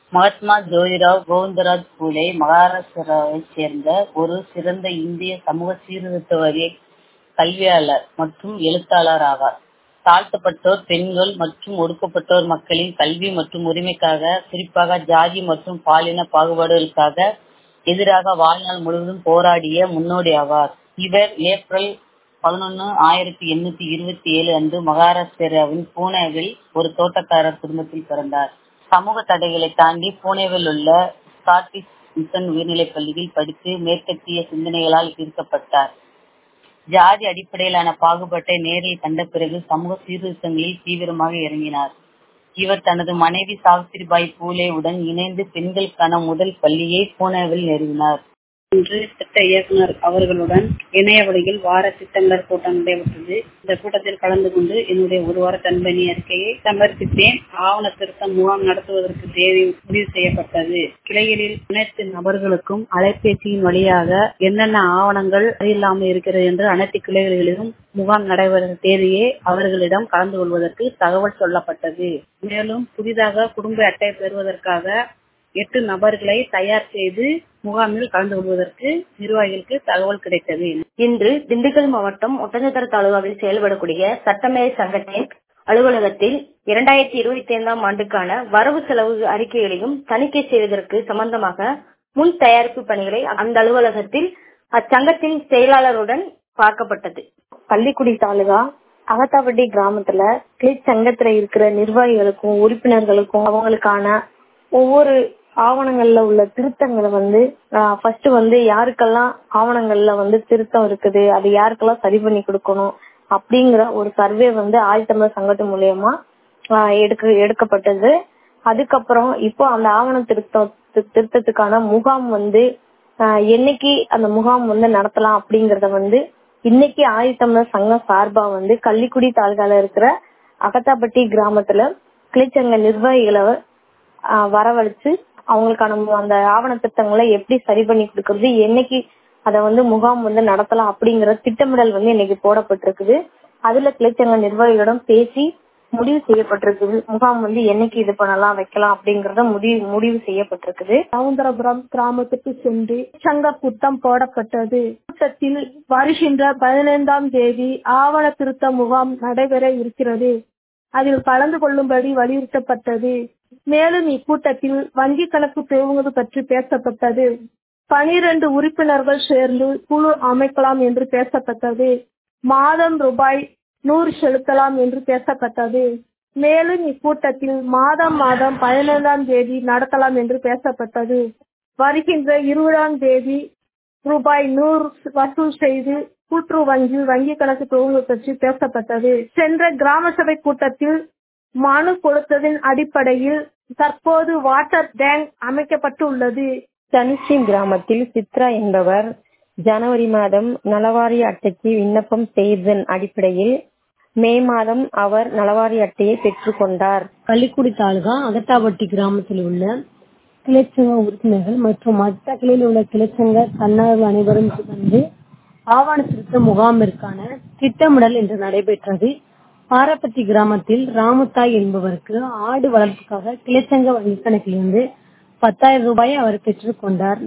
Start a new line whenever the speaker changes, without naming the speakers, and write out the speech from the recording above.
மகாத்மா ஜோதிராவ் கோவிந்தராஜ் பூலே மகாராஷ்டிராவைச் சேர்ந்த ஒரு சிறந்த இந்திய சமூக சீர்திருத்தவாதி கல்வியாளர் மற்றும் எழுத்தாளர் ஆவார். தாழ்த்தப்பட்டோர் பெண்கள் மற்றும் ஒடுக்கப்பட்டோர் மக்களின் கல்வி மற்றும் உரிமைக்காக குறிப்பாக ஜாதி மற்றும் பாலின பாகுபாடுகளுக்காக எதிராக வாழ்நாள் முழுவதும் போராடிய முன்னோடி ஆவார். இவர் ஏப்ரல் பதினொன்று ஆயிரத்தி எண்ணூத்தி இருபத்தி ஏழு அன்று மகாராஷ்டிராவின் பூனேவில் ஒரு தோட்டக்காரர் குடும்பத்தில் பிறந்தார். சமூக தடைகளை தாண்டி பூனேவில் உள்ள ஸ்காட்டிஷ் மிஷன் உயர்நிலைப் பள்ளியில் படித்து மேற்கத்திய சிந்தனைகளால் ஈர்க்கப்பட்டார். ஜாதி அடிப்படையிலான பாகுபாட்டை நேரில் கண்ட பிறகு சமூக சீர்திருத்தங்களில் தீவிரமாக இறங்கினார். இவர் தனது மனைவி சாவித்திரிபாய் பூலே உடன் இணைந்து பெண்களுக்கான முதல் பள்ளியை பூனேவில் நிறுவினார்.
இன்று திட்ட இயக்குனர் அவர்களுடன் இணைய வழியில் வார திட்டமிடல் கூட்டம் நடைபெற்றது. இந்த கூட்டத்தில் கலந்து கொண்டு என்னுடைய ஒரு வார கண்பணி அறிக்கையை சமர்ப்பித்தேன். ஆவண திருத்த முகாம் நடத்துவதற்கு தேதி முடிவு செய்யப்பட்டது. கிளைகளில் அனைத்து நபர்களுக்கும் அலைபேசியின் வழியாக என்னென்ன ஆவணங்கள் சரியில்லாமல் இருக்கிறது என்று அனைத்து கிளைகளிலும் முகாம் நடைபெறும் தேதியை அவர்களிடம் கலந்து கொள்வதற்கு தகவல் சொல்லப்பட்டது. மேலும் புதிதாக குடும்ப அட்டை பெறுவதற்காக எட்டு நபர்களை தயார் செய்து முகாமில் கலந்து கொள்வதற்கு நிர்வாகிகளுக்கு தகவல் கிடைத்தது.
இன்று திண்டுக்கல் மாவட்டம் ஒட்டஞ்சத்திர தாலுகாவில் செயல்படக்கூடிய சட்டமேதை சங்கத்தின் அலுவலகத்தில் இரண்டாயிரத்தி இருபத்தி ஐந்தாம் ஆண்டுக்கான வரவு செலவு அறிக்கைகளையும் தணிக்கை செய்வதற்கு சம்பந்தமாக முன் தயாரிப்பு பணிகளை அந்த அலுவலகத்தில் அச்சங்கத்தின் செயலாளருடன் பார்க்கப்பட்டது.
பள்ளிக்குடி தாலுகா அகத்தாப்பட்டி கிராமத்துல கிளிச் சங்கத்துல இருக்கிற நிர்வாகிகளுக்கும் உறுப்பினர்களுக்கும் அவங்களுக்கான ஒவ்வொரு ஆவணங்கள்ல உள்ள திருத்தங்களை வந்து ஃபர்ஸ்ட் வந்து யாருக்கெல்லாம் ஆவணங்கள்ல வந்து திருத்தம் இருக்குது அது யாருக்கெல்லாம் சரி பண்ணி கொடுக்கணும் அப்படிங்கிற ஒரு சர்வே வந்து ஆதித்தமிழர் சங்கத்து மூலியமா எடுக்க எடுக்கப்பட்டது அதுக்கப்புறம் இப்போ அந்த ஆவண திருத்தம் திருத்தத்துக்கான முகாம் வந்து என்னைக்கு அந்த முகாம் வந்து நடத்தலாம் அப்படிங்கறத வந்து இன்னைக்கு ஆதித்தமிழர் சங்கம் சார்பா வந்து கள்ளிக்குடி தாலுகால இருக்கிற அகத்தாப்பட்டி கிராமத்துல கிளைச்சங்க நிர்வாகிகளை வரவழைச்சு அவங்களுக்கான அந்த ஆவண திட்டங்களை எப்படி சரி பண்ணி கொடுக்கறது என்னைக்கு அத வந்து முகாம் வந்து நடத்தலாம் அப்படிங்கிற திட்டமிடல் வந்து இன்னைக்கு போடப்பட்டிருக்குது அதுல கிளைச்சங்க நிர்வாகிகளிடம் பேசி முடிவு செய்யப்பட்டிருக்குது முகாம் வந்து என்னைக்கு இது பண்ணலாம் வைக்கலாம் அப்படிங்கறத முடிவு முடிவு செய்யப்பட்டிருக்குது
சவுந்தரபுரம் கிராமத்துக்கு சென்று சங்க கூட்டம் போடப்பட்டது கூட்டத்தில் வருகின்ற பதினைந்தாம் தேதி ஆவண திருத்த முகாம் நடைபெற இருக்கிறது அதில் கலந்து கொள்ளும்படி வலியுறுத்தப்பட்டது மேலும் இக்கூட்டத்தில் வங்கி கணக்கு துவங்குவது பற்றி பேசப்பட்டது பனிரெண்டு உறுப்பினர்கள் சேர்ந்து குழு அமைக்கலாம் என்று பேசப்பட்டது மாதம் ரூபாய் நூறு செலுத்தலாம் என்று பேசப்பட்டது மேலும் இக்கூட்டத்தில் மாதம் மாதம் பதினைந்தாம் தேதி நடத்தலாம் என்று பேசப்பட்டது வருகின்ற இருபதாம் தேதி ரூபாய் நூறு வசூல் செய்து கூட்டுறவு வங்கி வங்கி கணக்கு துவங்குவது பற்றி பேசப்பட்டது சென்ற கிராம சபை கூட்டத்தில் மனு கொடுத்ததின் அடிப்படையில் தற்போது வாட்டர் டேங்க் அமைக்கப்பட்டு உள்ளது
தனிச்சி கிராமத்தில் சித்ரா என்பவர் ஜனவரி மாதம் நலவாரி அட்டைக்கு விண்ணப்பம் செய்ததன் அடிப்படையில் மே மாதம் அவர் நலவாரி அட்டையை பெற்றுக் கொண்டார்
பள்ளிக்குடி தாலுகா அகத்தாப்பட்டி கிராமத்தில் உள்ள கிளைச்சங்க உறுப்பினர்கள் மற்றும் மற்ற கிளையில் உள்ள கிளைச்சங்க தன்னார்வ அனைவரும் வந்து ஆவண திருத்த முகாமிற்கான திட்டமிடல் என்று நடைபெற்றது பாரப்பட்டி கிராமத்தில் ராமுத்தாய் என்பவருக்கு ஆடு வளர்ப்புக்காக கிளைச்சங்க வங்கிக் கணக்கிலிருந்து பத்தாயிரம் ரூபாயை அவர் பெற்றுக் கொண்டார்